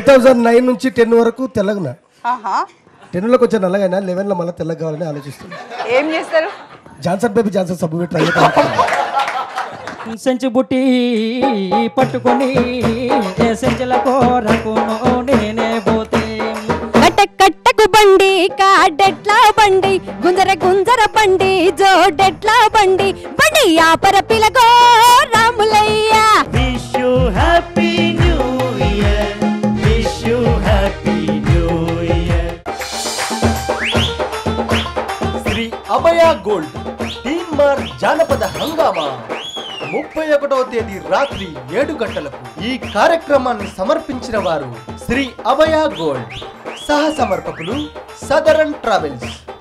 thousand nine నుంచి ten వరకు తెల్లగున్నా ఆహా టెన్లోకి వచ్చే నల్లగైనా లెవెన్లో మళ్ళీ తెల్లగా కావాలని ఆలోచిస్తున్నాను ఏం చేస్తారు జాన్సన్ బేబీ జాన్సన్ సబ్బు పెట్టి ట్రై సెంచు బుట్టి పట్టుకొని ఏ సెంచుల కోరకును నేనే పోతే కట్ట కట్టకు బండి కాడెట్లా బండి గుంజర గుంజర బండి జోడెట్లా బండి బండి ఆపర పిలగో Ramulayya wish you happy new year wish you happy new year Shri Abhaya gold తీన్మార్ జానపద హంగామా ముప్పై ఒకటవ తేదీ రాత్రి ఏడు గంటలకు ఈ కార్యక్రమాన్ని సమర్పించిన వారు శ్రీ అభయ గోల్డ్ సహ సమర్పకులు సదరన్ ట్రావెల్స్